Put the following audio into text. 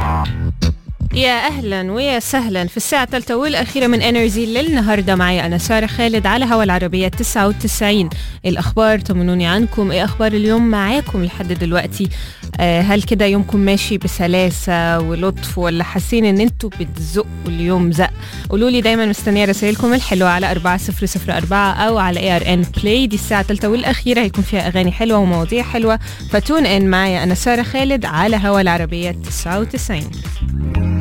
يا اهلا ويا سهلا في الساعة الثالثة والأخيرة من انرجي للنهاردة معي أنا سارة خالد على هوا العربية 99 الأخبار طمنوني عنكم إيه أخبار اليوم معاكم لحد دلوقتي آه هل كده يومكم ماشي بسلاسة ولطف ولا حاسين إن أنتوا بتزقوا اليوم زق قولوا لي دايما مستنية رسائلكم الحلوة على 4004 أو على اي ار ان بلاي دي الساعة الثالثة والأخيرة هيكون فيها أغاني حلوة ومواضيع حلوة فتون ان معايا أنا سارة خالد على هوا العربية 99